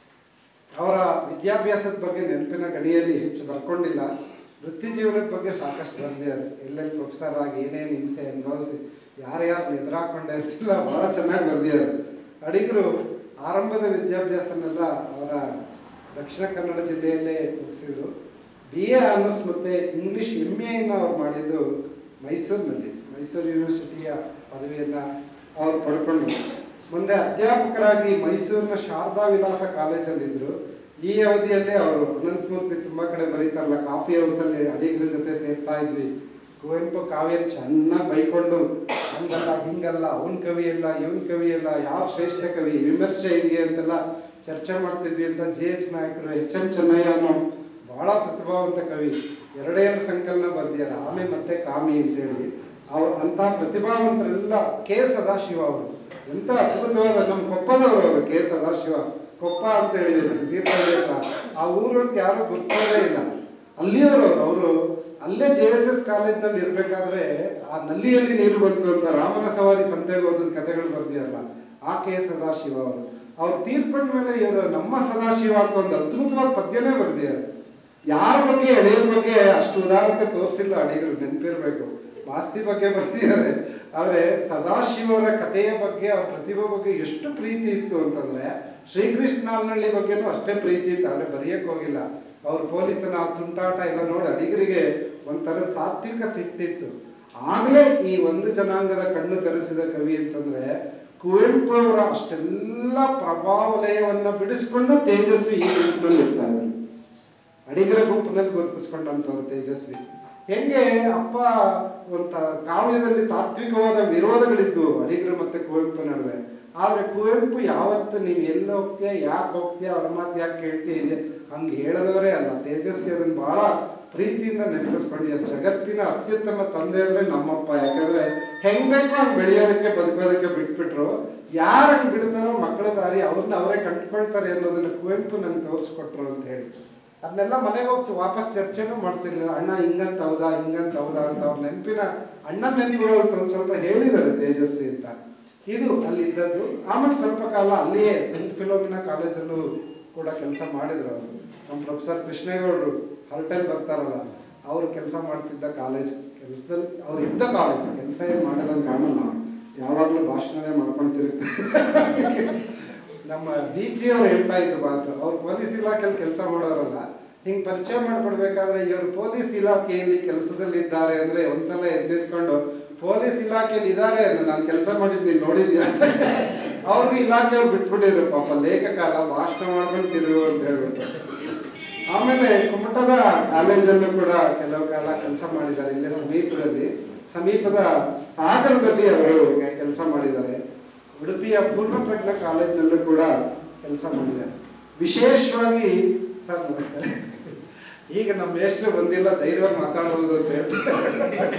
ಅವರ ವಿದ್ಯಾಭ್ಯಾಸದ ಬಗ್ಗೆ ನೆನಪಿನ ಗಡಿಯಲ್ಲಿ ಹೆಚ್ಚು ಬರ್ಕೊಂಡಿಲ್ಲ ವೃತ್ತಿ ಜೀವನದ ಬಗ್ಗೆ ಸಾಕಷ್ಟು ಬರೆದಿದ್ದಾರೆ ಎಲ್ಲೆಲ್ಲಿ ಪ್ರೊಫೆಸರ್ ಆಗಿ ಏನೇನು ಹಿಂಸೆ ಅನುಭವಿಸಿ ಯಾರ್ಯಾರು ಎದುರಾಕೊಂಡೆ ಅಂತಿಲ್ಲ ಭಾಳ ಚೆನ್ನಾಗಿ ಬರೆದಿದ್ದಾರೆ ಅಡಿಗರು ಆರಂಭದ ವಿದ್ಯಾಭ್ಯಾಸನೆಲ್ಲ ಅವರ ದಕ್ಷಿಣ ಕನ್ನಡ ಜಿಲ್ಲೆಯಲ್ಲೇ ಮುಗಿಸಿದ್ರು ಬಿ ಎ ಆನರ್ಸ್ ಮತ್ತು ಇಂಗ್ಲೀಷ್ ಎಮ್ ಎಯನ್ನು ಅವ್ರು ಮಾಡಿದ್ದು ಮೈಸೂರಿನಲ್ಲಿ ಮೈಸೂರು ಯೂನಿವರ್ಸಿಟಿಯ ಪದವಿಯನ್ನು ಅವ್ರು ಪಡ್ಕೊಂಡು ಮುಂದೆ ಅಧ್ಯಾಪಕರಾಗಿ ಮೈಸೂರಿನ ಶಾರದಾ ವಿಲಾಸ ಕಾಲೇಜಲ್ಲಿದ್ದರು ಈ ಅವಧಿಯಲ್ಲೇ ಅವರು ಅನಂತಮೂರ್ತಿ ತುಂಬ ಕಡೆ ಬರೀತಾರಲ್ಲ ಕಾಫಿ ಹೌಸಲ್ಲಿ ಅಡಿಗರ ಜೊತೆ ಸೇರ್ತಾ ಇದ್ವಿ ಕುವೆಂಪು ಕಾವ್ಯನ ಚೆನ್ನಾಗಿ ಬೈಕೊಂಡು ಹಂಗಲ್ಲ ಹಿಂಗಲ್ಲ ಅವನ ಕವಿ ಅಲ್ಲ ಇವನ್ ಕವಿ ಅಲ್ಲ ಯಾವ ಶ್ರೇಷ್ಠ ಕವಿ ವಿಮರ್ಶೆ ಹಿಂಗೆ ಅಂತೆಲ್ಲ ಚರ್ಚೆ ಮಾಡ್ತಿದ್ವಿ ಅಂತ ಜೆ ಎಚ್ ನಾಯಕರು ಎಚ್ ಎಂ ಚೆನ್ನಯ್ಯ ಅನ್ನೋ ಬಹಳ ಪ್ರತಿಭಾವಂತ ಕವಿ ಎರಡೇ ಎರಡು ಸಂಕಲನ ಬರ್ದಿದ್ದಾರೆ ಆಮೆ ಮತ್ತೆ ಕಾಮಿ ಅಂತೇಳಿ ಅವ್ರು ಅಂಥ ಪ್ರತಿಭಾವಂತರೆಲ್ಲ ಕೆ ಸದಾಶಿವ ಅವರು ಎಂಥ ಅದ್ಭುತವಾದ ನಮ್ಮ ಕೊಪ್ಪದವರು ಅವರು ಕೆ ಸದಾಶಿವ ಕೊಪ್ಪ ಅಂತ ಹೇಳಿದ್ರು ತೀರ್ಥಹಳ್ಳಿ ಹತ್ರ ಆ ಊರು ಅಂತ ಯಾರು ಗುರುತಿಸೋದೇ ಇಲ್ಲ ಅಲ್ಲಿಯವರು ಅವರು ಅಲ್ಲೇ ಜೆ ಎಸ್ ಎಸ್ ಕಾಲೇಜ್ನಲ್ಲಿ ಇರಬೇಕಾದ್ರೆ ಆ ನಲ್ಲಿಯಲ್ಲಿ ನೀರು ಬಂತು ಅಂತ ರಾಮನ ಸವಾರಿ ಸಂತೆಗೆ ಹೋದ ಕಥೆಗಳು ಬರ್ದಿಯಲ್ಲ ಆ ಕೆ ಸದಾಶಿವ ಅವರು ಅವ್ರು ತೀರ್ಪಂಡ ಮೇಲೆ ಇವರು ನಮ್ಮ ಸದಾಶಿವ ಅಂತ ಒಂದು ಅದ್ಭುತವಾದ ಪದ್ಯನೇ ಬರ್ದಿದ್ದಾರೆ ಯಾರ ಬಗ್ಗೆ ಎಳೆಯರ ಬಗ್ಗೆ ಅಷ್ಟು ಉದಾರತೆ ತೋರಿಸಿಲ್ಲ ಅಡಿಗರು ನೆನಪಿರ್ಬೇಕು ಮಾಸ್ತಿ ಬಗ್ಗೆ ಬರ್ದಿದ್ದಾರೆ ಆದರೆ ಸದಾಶಿವರ ಕಥೆಯ ಬಗ್ಗೆ ಅವ್ರ ಪ್ರತಿಭೆ ಬಗ್ಗೆ ಎಷ್ಟು ಪ್ರೀತಿ ಇತ್ತು ಅಂತಂದ್ರೆ ಶ್ರೀಕೃಷ್ಣ ಹಾಲ್ನಳ್ಳಿ ಬಗ್ಗೆನೂ ಅಷ್ಟೇ ಪ್ರೀತಿ ಇತ್ತು ಆದರೆ ಬರೆಯಕ್ಕೆ ಹೋಗಿಲ್ಲ ಅವ್ರ ಪೋಲಿತನ ಅವ್ರ ತುಂಟಾಟ ಎಲ್ಲ ನೋಡಿ ಅಡಿಗರಿಗೆ ಒಂಥರದ ಸಾತ್ವಿಕ ಸಿಟ್ಟಿತ್ತು ಆಗಲೇ ಈ ಒಂದು ಜನಾಂಗದ ಕಣ್ಣು ತೆರೆಸಿದ ಕವಿ ಅಂತಂದ್ರೆ ಕುವೆಂಪು ಅವರ ಅಷ್ಟೆಲ್ಲ ಪ್ರಭಾವಲಯವನ್ನ ಬಿಡಿಸಿಕೊಂಡು ತೇಜಸ್ವಿ ಈ ಗುಂಪಿನಲ್ಲಿ ಇರ್ತಾ ಇದ್ದಾರೆ ಅಡಿಗರ ಗುಂಪಿನಲ್ಲಿ ಗುರುತಿಸ್ಕೊಂಡಂಥವ್ರು ತೇಜಸ್ವಿ ಹೆಂಗೆ ಅಪ್ಪ ಒಂದು ಕಾವ್ಯದಲ್ಲಿ ತಾತ್ವಿಕವಾದ ವಿರೋಧಗಳಿದ್ವು ಅಡಿಗರು ಮತ್ತೆ ಕುವೆಂಪು ನಡುವೆ ಆದ್ರೆ ಕುವೆಂಪು ಯಾವತ್ತು ನೀನು ಎಲ್ಲಿ ಹೋಗ್ತೀಯ ಯಾಕೆ ಹೋಗ್ತೀಯ ಅವ್ರ ಮಾತು ಯಾಕೆ ಕೇಳ್ತೀಯ ಇದೆ ಹಂಗೆ ಹೇಳದವರೇ ಅಲ್ಲ ತೇಜಸ್ವಿ ಅದನ್ನ ಬಹಳ ಪ್ರೀತಿಯಿಂದ ನೆನಪಿಸ್ಕೊಂಡಿದ್ದಾರೆ ಜಗತ್ತಿನ ಅತ್ಯುತ್ತಮ ತಂದೆ ಅಂದ್ರೆ ನಮ್ಮಪ್ಪ ಯಾಕಂದ್ರೆ ಹೆಂಗ್ ಬೇಕೋ ಹಂಗ್ ಬೆಳೆಯೋದಕ್ಕೆ ಬದುಕೋದಕ್ಕೆ ಬಿಟ್ಬಿಟ್ರು ಯಾರು ಹಂಗ್ ಬಿಡ್ತಾರೋ ಮಕ್ಕಳ ದಾರಿ ಅವ್ರನ್ನ ಅವರೇ ಕಂಡುಕೊಳ್ತಾರೆ ಅನ್ನೋದನ್ನ ಕುವೆಂಪು ನನ್ಗೆ ತೋರಿಸ್ಕೊಟ್ರು ಅಂತ ಹೇಳಿ ಅದನ್ನೆಲ್ಲ ಮನೆಗೆ ಹೋಗಿ ವಾಪಸ್ ಚರ್ಚೆನೂ ಮಾಡ್ತಿರ್ಲಿಲ್ಲ ಅಣ್ಣ ಹಿಂಗಂತ ಹೌದಾ ಹಿಂಗಂತ ಹೌದಾ ಅಂತ ಅವ್ರ ನೆನಪಿನ ಅಣ್ಣ ನೆನಪುಗಳು ಸ್ವಲ್ಪ ಸ್ವಲ್ಪ ಹೇಳಿದ್ದಾರೆ ತೇಜಸ್ವಿ ಅಂತ ಇದು ಅಲ್ಲಿ ಇದ್ದದ್ದು ಆಮೇಲೆ ಸ್ವಲ್ಪ ಕಾಲ ಅಲ್ಲಿಯೇ ಸೆಂಟ್ ಫಿಲೋಮಿನಾ ಕಾಲೇಜಲ್ಲೂ ಕೂಡ ಕೆಲಸ ಮಾಡಿದ್ರು ಅವರು ನಮ್ಮ ಪ್ರೊಫೆಸರ್ ಕೃಷ್ಣೇಗೌಡರು ಹರ್ಟೆಲ್ ಬರ್ತಾರಲ್ಲ ಅವರು ಕೆಲಸ ಮಾಡ್ತಿದ್ದ ಕಾಲೇಜ್ ಕೆಲಸದಲ್ಲಿ ಅವ್ರು ಇದ್ದ ಕಾಲೇಜ್ ಕೆಲಸ ಏನು ಮಾಡೋದಂಗೆ ಕಾಣಲ್ಲ ಯಾವಾಗಲೂ ಭಾಷಣನೇ ಮಾಡ್ಕೊಂಡು ತಿರುಗ್ತಾರೆ ನಮ್ಮ ಡಿ ಜಿ ಅವ್ರು ಹೇಳ್ತಾ ಇದ್ದು ಮಾತು ಅವ್ರು ಪೊಲೀಸ್ ಇಲಾಖೆಯಲ್ಲಿ ಕೆಲಸ ಮಾಡೋರಲ್ಲ ಹಿಂಗ್ ಪರಿಚಯ ಮಾಡ್ಕೊಡ್ಬೇಕಾದ್ರೆ ಇವರು ಪೊಲೀಸ್ ಇಲಾಖೆಯಲ್ಲಿ ಕೆಲಸದಲ್ಲಿ ಇದ್ದಾರೆ ಅಂದ್ರೆ ಒಂದ್ಸಲ ಎದ್ದಿದ್ಕೊಂಡು ಪೊಲೀಸ್ ಇಲಾಖೆಯಲ್ಲಿ ಇದ್ದಾರೆ ನಾನು ಕೆಲಸ ಮಾಡಿದ್ ನೀನ್ ನೋಡಿದ್ಯಾ ಅಂತ ಅವ್ರಿಗೆ ಇಲಾಖೆಯವ್ರು ಬಿಟ್ಬಿಟ್ಟಿದ್ರು ಪಾಪ ಲೇಖಕ ಅಲ್ಲ ಭಾಷಣ ಮಾಡ್ಕೊಂಡು ತಿರುಗು ಅಂತ ಹೇಳ್ಬಿಟ್ಟು ಆಮೇಲೆ ಕುಮಟದ ಕಾಲೇಜಲ್ಲೂ ಕೂಡ ಕೆಲವು ಕಾಲ ಕೆಲಸ ಮಾಡಿದ್ದಾರೆ ಇಲ್ಲೇ ಸಮೀಪದಲ್ಲಿ ಸಮೀಪದ ಸಾಗರದಲ್ಲಿ ಅವರು ಕೆಲಸ ಮಾಡಿದ್ದಾರೆ ಉಡುಪಿಯ ಪೂರ್ಣಪ್ರಜ್ಞ ಕಾಲೇಜಿನಲ್ಲೂ ಕೂಡ ಕೆಲಸ ಮಾಡಿದ್ದಾರೆ ವಿಶೇಷವಾಗಿ ಸರ್ ನಮಸ್ತೆ ಈಗ ನಮ್ಮ ಎಷ್ಟು ಬಂದಿಲ್ಲ ಧೈರ್ಯವಾಗಿ ಮಾತಾಡುವುದು ಅಂತ ಹೇಳ್ತಾರೆ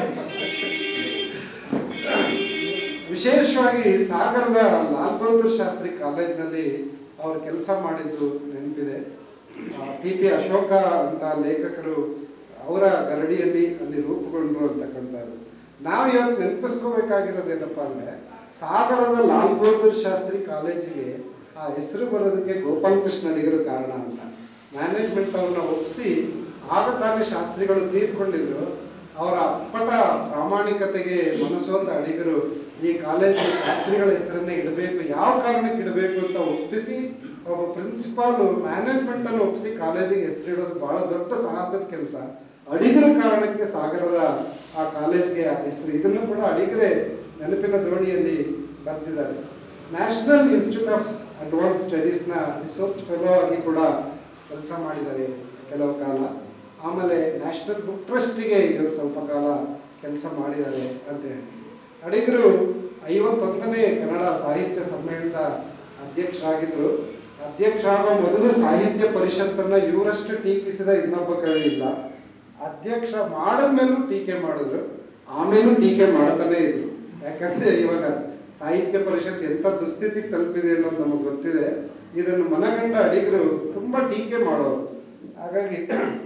ವಿಶೇಷವಾಗಿ ಸಾಗರದ ಲಾಲ್ ಬಹದ್ದೂರ್ ಶಾಸ್ತ್ರಿ ಕಾಲೇಜಿನಲ್ಲಿ ಅವರು ಕೆಲಸ ಮಾಡಿದ್ದು ನೆನಪಿದೆ ಟಿ ಪಿ ಅಶೋಕ ಅಂತ ಲೇಖಕರು ಅವರ ಗರಡಿಯಲ್ಲಿ ಅಲ್ಲಿ ರೂಪುಗೊಂಡ್ರು ಅಂತಕ್ಕಂಥದ್ದು ನಾವು ಇವತ್ತು ನೆನಪಿಸ್ಕೋಬೇಕಾಗಿರೋದೇನಪ್ಪ ಅಂದ್ರೆ ಸಾಗರದ ಲಾಲ್ ಬಹದ್ದೂರ್ ಶಾಸ್ತ್ರಿ ಕಾಲೇಜಿಗೆ ಆ ಹೆಸರು ಬರೋದಕ್ಕೆ ಗೋಪಾಲ್ ಕೃಷ್ಣ ಅಡಿಗರು ಕಾರಣ ಅಂತ ಮ್ಯಾನೇಜ್ಮೆಂಟ್ ಅವ್ರನ್ನ ಒಪ್ಪಿಸಿ ಆಗ ತಾನೇ ಶಾಸ್ತ್ರಿಗಳು ತೀರ್ಕೊಂಡಿದ್ರು ಅವರ ಅಪ್ಪಟ ಪ್ರಾಮಾಣಿಕತೆಗೆ ಮನಸ್ಸೋತ ಅಡಿಗರು ಈ ಕಾಲೇಜ್ ಶಾಸ್ತ್ರಿಗಳ ಹೆಸರನ್ನೇ ಇಡಬೇಕು ಯಾವ ಕಾರಣಕ್ಕೆ ಇಡಬೇಕು ಅಂತ ಒಪ್ಪಿಸಿ ಒಬ್ಬ ಪ್ರಿನ್ಸಿಪಾಲ್ ಮ್ಯಾನೇಜ್ಮೆಂಟ್ ಅನ್ನು ಒಪ್ಪಿಸಿ ಕಾಲೇಜಿಗೆ ಹೆಸರಿಡೋದು ಬಹಳ ದೊಡ್ಡ ಸಾಹಸದ ಕೆಲಸ ಅಡಿಗರ ಕಾರಣಕ್ಕೆ ಸಾಗರದ ಆ ಕಾಲೇಜ್ಗೆ ಆ ಹೆಸರು ಇದನ್ನು ಕೂಡ ಅಡಿಗರೇ ನೆನಪಿನ ದೋಣಿಯಲ್ಲಿ ಬರೆದಿದ್ದಾರೆ ನ್ಯಾಷನಲ್ ಇನ್ಸ್ಟಿಟ್ಯೂಟ್ ಆಫ್ ಅಡ್ವಾನ್ಸ್ ಸ್ಟಡೀಸ್ನ ರಿಸರ್ಚ್ ಫೆಲೋ ಆಗಿ ಕೂಡ ಕೆಲಸ ಮಾಡಿದ್ದಾರೆ ಕೆಲವು ಕಾಲ ಆಮೇಲೆ ನ್ಯಾಷನಲ್ ಬುಕ್ ಟ್ರಸ್ಟಿಗೆ ಇವರು ಸ್ವಲ್ಪ ಕಾಲ ಕೆಲಸ ಮಾಡಿದ್ದಾರೆ ಅಂತ ಹೇಳಿ ಅಡಿಗರು ಐವತ್ತೊಂದನೇ ಕನ್ನಡ ಸಾಹಿತ್ಯ ಸಮ್ಮೇಳನದ ಅಧ್ಯಕ್ಷರಾಗಿದ್ದರು ಅಧ್ಯಕ್ಷರಾಗೋ ಮೊದಲು ಸಾಹಿತ್ಯ ಪರಿಷತ್ತನ್ನ ಇವರಷ್ಟು ಟೀಕಿಸಿದ ಇನ್ನೊಬ್ಬ ಕವಿ ಇಲ್ಲ ಅಧ್ಯಕ್ಷ ಮಾಡಿದ್ಮೇಲೂ ಟೀಕೆ ಮಾಡಿದ್ರು ಆಮೇಲೂ ಟೀಕೆ ಮಾಡ್ತಾನೆ ಇದ್ರು ಯಾಕಂದ್ರೆ ಇವಾಗ ಸಾಹಿತ್ಯ ಪರಿಷತ್ ಎಂಥ ದುಸ್ಥಿತಿಗೆ ತಲುಪಿದೆ ಅನ್ನೋದು ನಮಗೆ ಗೊತ್ತಿದೆ ಇದನ್ನು ಮನಗಂಡ ಅಡಿಗರು ತುಂಬಾ ಟೀಕೆ ಮಾಡೋರು ಹಾಗಾಗಿ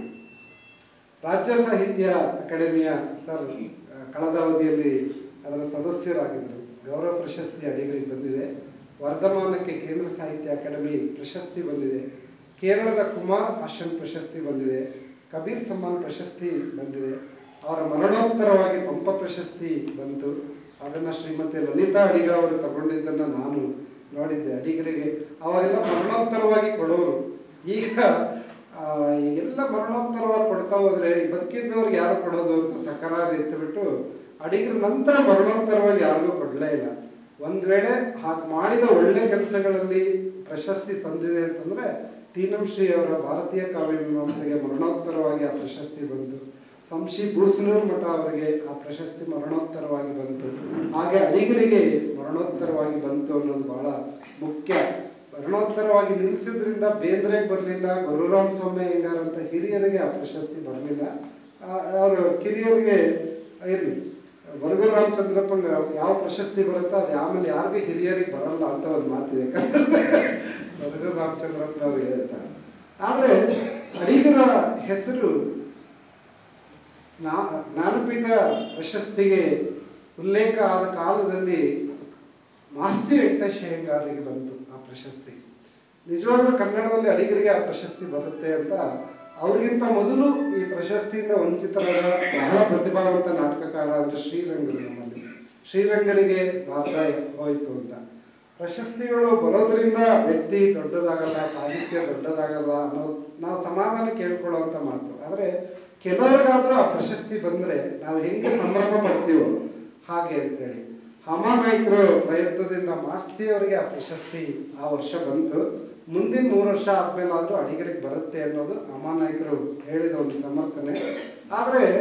ರಾಜ್ಯ ಸಾಹಿತ್ಯ ಅಕಾಡೆಮಿಯ ಸರ್ ಆ, ಕಳೆದ ಅವಧಿಯಲ್ಲಿ ಅದರ ಸದಸ್ಯರಾಗಿದ್ದರು ಗೌರವ ಪ್ರಶಸ್ತಿ ಅಡಿಗರಿಗೆ ಬಂದಿದೆ ವರ್ಧಮಾನಕ್ಕೆ ಕೇಂದ್ರ ಸಾಹಿತ್ಯ ಅಕಾಡೆಮಿ ಪ್ರಶಸ್ತಿ ಬಂದಿದೆ ಕೇರಳದ ಕುಮಾರ್ ಆಶನ್ ಪ್ರಶಸ್ತಿ ಬಂದಿದೆ ಕಬೀರ್ ಸಮ್ಮಾನ್ ಪ್ರಶಸ್ತಿ ಬಂದಿದೆ ಅವರ ಮರಣೋತ್ತರವಾಗಿ ಪಂಪ ಪ್ರಶಸ್ತಿ ಬಂತು ಅದನ್ನು ಶ್ರೀಮತಿ ಲಲಿತಾ ಅಡಿಗ ಅವರು ತಗೊಂಡಿದ್ದನ್ನು ನಾನು ನೋಡಿದ್ದೆ ಅಡಿಗರಿಗೆ ಅವಾಗೆಲ್ಲ ಮರಣೋತ್ತರವಾಗಿ ಕೊಡೋರು ಈಗ ಆ, ಈಗೆಲ್ಲ ಮರಣೋತ್ತರವಾಗಿ ಕೊಡ್ತಾ ಹೋದ್ರೆ ಈ ಬದುಕಿದ್ದವ್ರಿಗೆ ಯಾರು ಕೊಡೋದು ಅಂತ ತಕರಾರು ಎತ್ತಿಬಿಟ್ಟು ಅಡಿಗರ ನಂತರ ಮರಣೋತ್ತರವಾಗಿ ಯಾರಿಗೂ ಕೊಡಲೇ ಇಲ್ಲ ಒಂದ್ ವೇಳೆ ಹಾಗೆ ಮಾಡಿದ ಒಳ್ಳೆ ಕೆಲಸಗಳಲ್ಲಿ ಪ್ರಶಸ್ತಿ ಸಂದಿದೆ ಅಂತಂದ್ರೆ ತೀನಂ ಶ್ರೀ ಅವರ ಭಾರತೀಯ ಕಾವ್ಯ ಮೀಮಾಂಸೆಗೆ ಮರಣೋತ್ತರವಾಗಿ ಆ ಪ್ರಶಸ್ತಿ ಬಂತು ಸಂಶಿ ಬೂಸನೂರು ಮಠ ಅವರಿಗೆ ಆ ಪ್ರಶಸ್ತಿ ಮರಣೋತ್ತರವಾಗಿ ಬಂತು ಹಾಗೆ ಅಡಿಗರಿಗೆ ಮರಣೋತ್ತರವಾಗಿ ಬಂತು ಅನ್ನೋದು ಬಹಳ ಮುಖ್ಯ ಮರಣೋತ್ತರವಾಗಿ ನಿಲ್ಲಿಸಿದ್ರಿಂದ ಬೇಂದ್ರೆಗೆ ಬರಲಿಲ್ಲ ಗುರುರಾಮ್ ಸ್ವಾಮಿ ಹೆಂಗಾರ್ ಅಂತ ಹಿರಿಯರಿಗೆ ಆ ಪ್ರಶಸ್ತಿ ಬರಲಿಲ್ಲ ಅವರು ಕಿರಿಯರಿಗೆ ಇರಲಿ ವರಗೂರು ರಾಮಚಂದ್ರಪ್ಪಂಗ ಯಾವ ಪ್ರಶಸ್ತಿ ಬರುತ್ತೋ ಅದು ಆಮೇಲೆ ಯಾರಿಗೂ ಹಿರಿಯರಿಗೆ ಬರಲ್ಲ ಅಂತ ಒಂದು ಮಾತಿದೆ ವರಗೂರು ರಾಮಚಂದ್ರಪ್ಪನವ್ರಿಗೆ ಹೇಳ್ತಾರೆ ಆದರೆ ಅಡಿಗರ ಹೆಸರು ನಾ ಜ್ಞಾನಪೀಠ ಪ್ರಶಸ್ತಿಗೆ ಉಲ್ಲೇಖ ಆದ ಕಾಲದಲ್ಲಿ ಮಾಸ್ತಿ ವೆಂಕಟೇಶಯ್ಯಂಗಾರಿಗೆ ಬಂತು ಆ ಪ್ರಶಸ್ತಿ ನಿಜವಾಗ್ಲೂ ಕನ್ನಡದಲ್ಲಿ ಅಡಿಗರಿಗೆ ಆ ಪ್ರಶಸ್ತಿ ಬರುತ್ತೆ ಅಂತ ಅವ್ರಿಗಿಂತ ಮೊದಲು ಈ ಪ್ರಶಸ್ತಿಯಿಂದ ವಂಚಿತರಾದ ಬಹಳ ಪ್ರತಿಭಾವಂತ ನಾಟಕಕಾರ ಅಂದ್ರೆ ಶ್ರೀರಂಗರು ನಮ್ಮಲ್ಲಿ ಶ್ರೀರಂಗರಿಗೆ ಮಾತ್ರ ಹೋಯಿತು ಅಂತ ಪ್ರಶಸ್ತಿಗಳು ಬರೋದ್ರಿಂದ ವ್ಯಕ್ತಿ ದೊಡ್ಡದಾಗಲ್ಲ ಸಾಹಿತ್ಯ ದೊಡ್ಡದಾಗಲ್ಲ ಅನ್ನೋದು ನಾವು ಸಮಾಧಾನ ಕೇಳ್ಕೊಳ್ಳುವಂತ ಮಾತು ಆದರೆ ಕೆಲವರಿಗಾದ್ರೂ ಆ ಪ್ರಶಸ್ತಿ ಬಂದ್ರೆ ನಾವು ಹೆಂಗೆ ಸಂಭ್ರಮ ಪಡ್ತೀವೋ ಹಾಗೆ ಅಂತೇಳಿ ಹಮಾನಾಯ್ಕರು ಪ್ರಯತ್ನದಿಂದ ಮಾಸ್ತಿ ಅವರಿಗೆ ಆ ಪ್ರಶಸ್ತಿ ಆ ವರ್ಷ ಬಂತು ಮುಂದಿನ ಮೂರು ವರ್ಷ ಆದ್ಮೇಲೆ ಆದ್ರೂ ಅಡಿಗರಿಗೆ ಬರುತ್ತೆ ಅನ್ನೋದು ಅಮಾನಾಯ್ಕರು ಹೇಳಿದ ಒಂದು ಸಮರ್ಥನೆ ಆದರೆ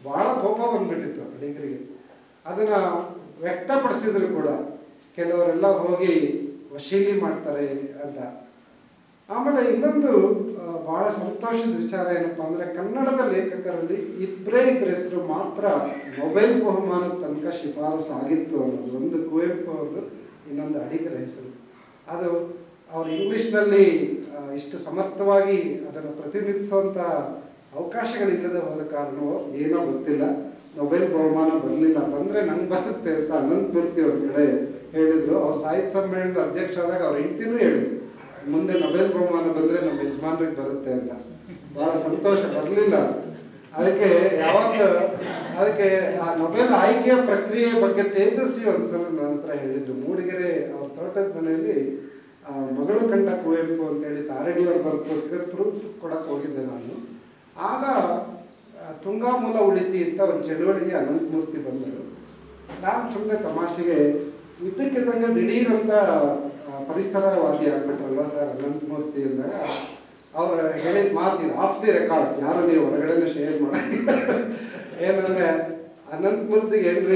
ಭಾಳ ಕೋಪ ಬಂದ್ಬಿಟ್ಟಿತ್ತು ಅಡಿಗರಿಗೆ ಅದನ್ನು ವ್ಯಕ್ತಪಡಿಸಿದ್ರು ಕೂಡ ಕೆಲವರೆಲ್ಲ ಹೋಗಿ ವಶೀಲಿ ಮಾಡ್ತಾರೆ ಅಂತ ಆಮೇಲೆ ಇನ್ನೊಂದು ಆ, ಬಹಳ ಸಂತೋಷದ ವಿಚಾರ ಏನಪ್ಪ ಅಂದರೆ ಕನ್ನಡದ ಲೇಖಕರಲ್ಲಿ ಇಬ್ಬರೇ ಇಬ್ಬರ ಹೆಸರು ಮಾತ್ರ ಮೊಬೈಲ್ ಬಹುಮಾನದ ತನಕ ಶಿಫಾರಸು ಆಗಿತ್ತು ಅನ್ನೋದು ಒಂದು ಕುವೆಂಪು ಅವರು ಇನ್ನೊಂದು ಅಡಿಗರ ಹೆಸರು ಅದು ಅವರು ಇಂಗ್ಲೀಷ್ನಲ್ಲಿ ಆ, ಇಷ್ಟು ಸಮರ್ಥವಾಗಿ ಅದನ್ನು ಪ್ರತಿನಿಧಿಸುವಂಥ ಅವಕಾಶಗಳಿಲ್ಲದೆ ಹೋದ ಕಾರಣವೋ ಏನೋ ಗೊತ್ತಿಲ್ಲ ಮೊಬೈಲ್ ಬಹುಮಾನ ಬರಲಿಲ್ಲ ಬಂದರೆ ನಂಗೆ ಬರುತ್ತೆ ಅಂತ ಅನಂತಮೂರ್ತಿ ಅವ್ರ ಕಡೆ ಹೇಳಿದರು ಅವ್ರ ಸಾಹಿತ್ಯ ಸಮ್ಮೇಳನದ ಅಧ್ಯಕ್ಷ ಆದಾಗ ಅವ್ರ ಹೆಂಡ್ತಿನೂ ಹೇಳಿದ್ರು ಮುಂದೆ ನೊಬೆಲ್ ಬಹುಮಾನ ಬಂದರೆ ನಮ್ಮ ಯಜಮಾನ್ರಿಗೆ ಬರುತ್ತೆ ಅಂತ ಭಾಳ ಸಂತೋಷ ಬರಲಿಲ್ಲ ಅದಕ್ಕೆ ಯಾವಾಗ ಅದಕ್ಕೆ ಆ ನೊಬೆಲ್ ಆಯ್ಕೆಯ ಪ್ರಕ್ರಿಯೆ ಬಗ್ಗೆ ತೇಜಸ್ವಿ ಒಂದ್ಸಲ ನನ್ನ ಹತ್ರ ಹೇಳಿದ್ರು ಮೂಡಿಗೆರೆ ಅವ್ರ ತೋಟದ ಮನೆಯಲ್ಲಿ ಆ, ಮಗಳು ಕಂಡ ಕುವೆಂಪು ಅಂತೇಳಿ ತಾರಡಿಯವ್ರು ಬರೆದ ಪುಸ್ತಕದ ಪ್ರೂಫ್ ಕೊಡಕ್ಕೆ ಹೋಗಿದ್ದೆ ನಾನು ಆಗ ಆ, ತುಂಗಾ ಮೂಲ ಉಳಿಸಿ ಅಂತ ಒಂದು ಚಳುವಳಿಗೆ ಅನಂತಮೂರ್ತಿ ಬಂದರು ನಾನು ಸುಮ್ಮನೆ ತಮಾಷೆಗೆ ಇದ್ದಕ್ಕಿದ್ದಂಗೆ ದಿಢೀರಂತ ಆ, ಪರಿಸರವಾದಿ ಆಗ್ಬಿಟ್ರಲ್ವ ಸರ್ ಅನಂತಮೂರ್ತಿ ಅಂದಾಗ ಅವ್ರು ಹೇಳಿದ ಮಾತಿದೆ ಆಫ್ ದಿ ರೆಕಾರ್ಡ್ ಯಾರು ನೀವು ಹೊರಗಡೆನೂ ಶೇರ್ ಮಾಡಂಗಿಲ್ಲ ಏನಂದ್ರೆ ಅನಂತಮೂರ್ತಿಗೆ ಏನ್ರಿ